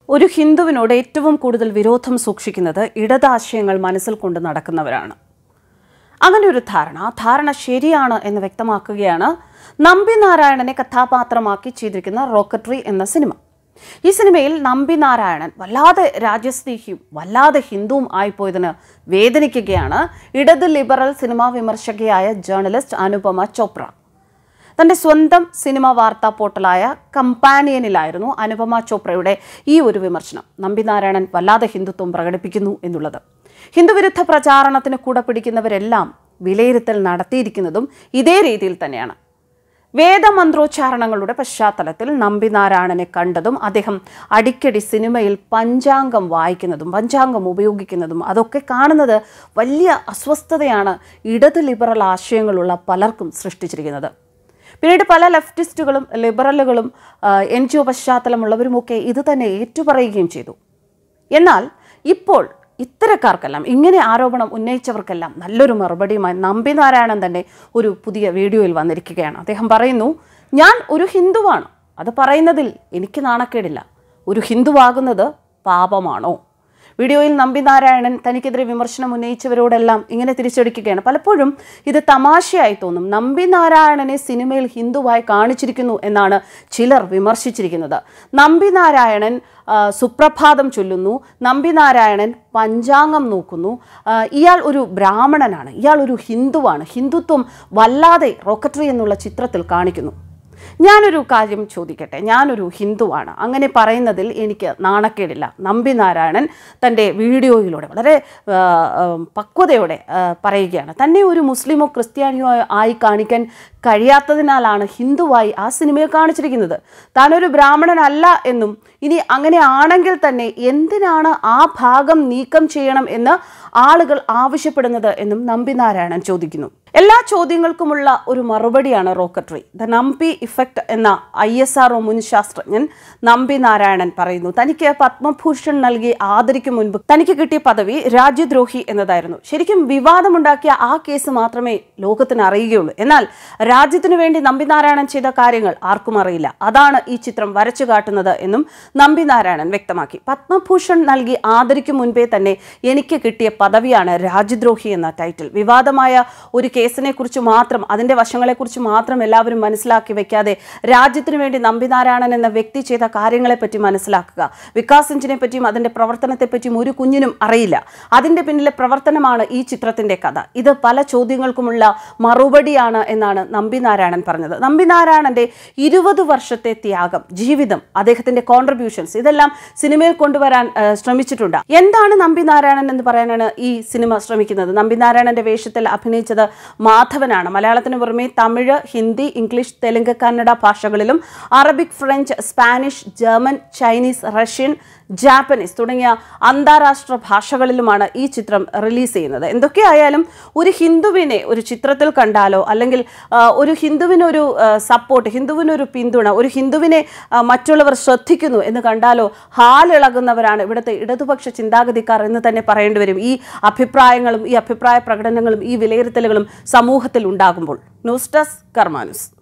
ഒരു ഹിന്ദുവിനോട് ഏറ്റവും കൂടുതൽ വിരോധം സൂക്ഷിക്കുന്നത് ഇടതാശയങ്ങൾ മനസ്സിൽ കൊണ്ട് നടക്കുന്നവരാണ് അങ്ങനെ ഒരു ധാരണ ആ ധാരണ ശരിയാണ് എന്ന് വ്യക്തമാക്കുകയാണ് നമ്പി നാരായണനെ കഥാപാത്രമാക്കി ചെയ്തിരിക്കുന്ന റോക്കട്രി എന്ന സിനിമ ഈ സിനിമയിൽ നമ്പി നാരായണൻ വല്ലാതെ രാജ്യസ്നേഹിയും വല്ലാതെ ഹിന്ദുവും ആയിപ്പോയതിന് വേദനിക്കുകയാണ് ഇടത് ലിബറൽ സിനിമാ വിമർശകയായ ജേർണലിസ്റ്റ് അനുപമ ചോപ്ര തന്റെ സ്വന്തം സിനിമ വാർത്താ പോർട്ടലായ കമ്പാനിയനിലായിരുന്നു അനുപമ ചോപ്രയുടെ ഈ ഒരു വിമർശനം നമ്പിനാരായണൻ വല്ലാതെ ഹിന്ദുത്വം പ്രകടിപ്പിക്കുന്നു എന്നുള്ളത് ഹിന്ദുവിരുദ്ധ പ്രചാരണത്തിന് കൂടെ പിടിക്കുന്നവരെല്ലാം വിലയിരുത്തൽ നടത്തിയിരിക്കുന്നതും ഇതേ രീതിയിൽ തന്നെയാണ് വേദമന്ത്രോച്ചാരണങ്ങളുടെ പശ്ചാത്തലത്തിൽ നമ്പിനാരായണനെ കണ്ടതും അദ്ദേഹം അടിക്കടി സിനിമയിൽ പഞ്ചാംഗം വായിക്കുന്നതും പഞ്ചാംഗം ഉപയോഗിക്കുന്നതും അതൊക്കെ കാണുന്നത് വലിയ അസ്വസ്ഥതയാണ് ഇടത് ലിബറൽ ആശയങ്ങളുള്ള പലർക്കും സൃഷ്ടിച്ചിരിക്കുന്നത് പിന്നീട് പല ലെഫ്റ്റിസ്റ്റുകളും ലിബറലുകളും എൻ ജി ഒ പശ്ചാത്തലമുള്ളവരുമൊക്കെ ഇത് തന്നെ ഏറ്റുപറയുകയും ചെയ്തു എന്നാൽ ഇപ്പോൾ ഇത്തരക്കാർക്കെല്ലാം ഇങ്ങനെ ആരോപണം ഉന്നയിച്ചവർക്കെല്ലാം നല്ലൊരു മറുപടിയുമായി നമ്പിനാരായണൻ തന്നെ ഒരു പുതിയ വീഡിയോയിൽ വന്നിരിക്കുകയാണ് അദ്ദേഹം പറയുന്നു ഞാൻ ഒരു ഹിന്ദുവാണ് അത് പറയുന്നതിൽ എനിക്ക് നാണക്കേടില്ല ഒരു ഹിന്ദുവാകുന്നത് പാപമാണോ വീഡിയോയിൽ നമ്പിനാരായണൻ തനിക്കെതിരെ വിമർശനം ഉന്നയിച്ചവരോടെല്ലാം ഇങ്ങനെ തിരിച്ചടിക്കുകയാണ് പലപ്പോഴും ഇത് തമാശയായി തോന്നും നമ്പിനാരായണനെ സിനിമയിൽ ഹിന്ദുവായി കാണിച്ചിരിക്കുന്നു എന്നാണ് ചിലർ വിമർശിച്ചിരിക്കുന്നത് നമ്പിനാരായണൻ ആ, സുപ്രഭാതം ചൊല്ലുന്നു നമ്പിനാരായണൻ പഞ്ചാംഗം നോക്കുന്നു ആ, ഇയാൾ ഒരു ബ്രാഹ്മണനാണ് ഇയാൾ ഒരു ഹിന്ദുവാണ് ഹിന്ദുത്വം വല്ലാതെ റോക്കറ്ററി എന്നുള്ള ചിത്രത്തിൽ കാണിക്കുന്നു ഞാനൊരു കാര്യം ചോദിക്കട്ടെ ഞാനൊരു ഹിന്ദുവാണ് അങ്ങനെ പറയുന്നതിൽ എനിക്ക് നാണക്കേടില്ല നമ്പി നാരായണൻ തൻ്റെ വീഡിയോയിലൂടെ വളരെ ആ, ആ, പക്വതയോടെ ആ, പറയുകയാണ് തന്നെ ഒരു മുസ്ലിമോ ക്രിസ്ത്യാനിയോ ആയി കാണിക്കാൻ കഴിയാത്തതിനാലാണ് ഹിന്ദുവായി ആ സിനിമയിൽ കാണിച്ചിരിക്കുന്നത് താനൊരു ബ്രാഹ്മണനല്ല എന്നും ഇനി അങ്ങനെ ആണെങ്കിൽ തന്നെ എന്തിനാണ് ആ ഭാഗം നീക്കം ചെയ്യണം എന്ന് ആളുകൾ ആവശ്യപ്പെടുന്നത് എന്നും നമ്പി നാരായണൻ ചോദിക്കുന്നു എല്ലാ ചോദ്യങ്ങൾക്കുമുള്ള ഒരു മറുപടിയാണ് റോക്കട്രി ദ നമ്പി ഇഫക്റ്റ് എന്ന ഐ എസ് ആർ മുൻ ശാസ്ത്രജ്ഞൻ നമ്പി നാരായണൻ പറയുന്നു തനിക്ക് പത്മഭൂഷൺ നൽകി ആദരിക്കും മുൻപ് തനിക്ക് കിട്ടിയ പദവി രാജ്യദ്രോഹി എന്നതായിരുന്നു ശരിക്കും വിവാദമുണ്ടാക്കിയ ആ കേസ് മാത്രമേ ലോകത്തിന് അറിയുകയുള്ളൂ എന്നാൽ രാജ്യത്തിനു വേണ്ടി നമ്പി നാരായണൻ ചെയ്ത കാര്യങ്ങൾ ആർക്കും അറിയില്ല അതാണ് ഈ ചിത്രം വരച്ചു കാട്ടുന്നത് എന്നും നമ്പി നാരായണൻ വ്യക്തമാക്കി പത്മഭൂഷൺ നൽകി ആദരിക്കും മുൻപേ തന്നെ എനിക്ക് കിട്ടിയ പദവിയാണ് രാജ്യദ്രോഹി എന്ന ടൈറ്റിൽ വിവാദമായ ഒരു കേസിനെ കുറിച്ച് മാത്രം അതിന്റെ വശങ്ങളെക്കുറിച്ച് മാത്രം എല്ലാവരും മനസ്സിലാക്കി വെക്കാതെ രാജ്യത്തിനു വേണ്ടി നമ്പിനാരായണൻ എന്ന വ്യക്തി ചെയ്ത കാര്യങ്ങളെപ്പറ്റി മനസ്സിലാക്കുക വികാസ് എഞ്ചിനെ പറ്റിയും അതിന്റെ പ്രവർത്തനത്തെ പറ്റിയും ഒരു കുഞ്ഞിനും അറിയില്ല അതിന്റെ പിന്നിലെ പ്രവർത്തനമാണ് ഈ ചിത്രത്തിന്റെ കഥ ഇത് പല ചോദ്യങ്ങൾക്കുമുള്ള മറുപടിയാണ് എന്നാണ് നമ്പിനാരായണൻ പറഞ്ഞത് നമ്പിനാരായണന്റെ ഇരുപത് വർഷത്തെ ത്യാഗം ജീവിതം അദ്ദേഹത്തിന്റെ കോൺട്രിബ്യൂഷൻസ് ഇതെല്ലാം സിനിമയിൽ കൊണ്ടുവരാൻ ആ, ശ്രമിച്ചിട്ടുണ്ട് എന്താണ് നമ്പിനാരായണൻ എന്ന് പറയാനാണ് ഈ സിനിമ ശ്രമിക്കുന്നത് നമ്പിനാരായണന്റെ വേഷത്തിൽ അഭിനയിച്ചത് മാധവനാണ് മലയാളത്തിന് പുറമെ തമിഴ് ഹിന്ദി ഇംഗ്ലീഷ് തെലുങ്ക് കന്നഡ ഭാഷകളിലും Arabic French Spanish German Chinese Russian Japanese തുടങ്ങിയ അന്താരാഷ്ട്ര ഭാഷകളിലുമാണ് ഈ ചിത്രം റിലീസ് ചെയ്യുന്നത് എന്തൊക്കെയായാലും ഒരു ഹിന്ദുവിനെ ഒരു ചിത്രത്തിൽ കണ്ടാലോ അല്ലെങ്കിൽ ആ, ഒരു ഹിന്ദുവിനൊരു സപ്പോർട്ട് ഹിന്ദുവിനൊരു പിന്തുണ ഒരു ഹിന്ദുവിനെ ആ, മറ്റുള്ളവർ ശ്രദ്ധിക്കുന്നു എന്ന് കണ്ടാലോ ഹാലിളകുന്നവരാണ് ഇവിടുത്തെ ഇടതുപക്ഷ ചിന്താഗതിക്കാർ എന്ന് തന്നെ പറയേണ്ടി വരും ഈ അഭിപ്രായങ്ങളും ഈ അഭിപ്രായ പ്രകടനങ്ങളും ഈ വിലയിരുത്തലുകളും സമൂഹത്തിൽ ഉണ്ടാകുമ്പോൾ ന്യൂസ് ഡെസ്ക് കർമാനുസ്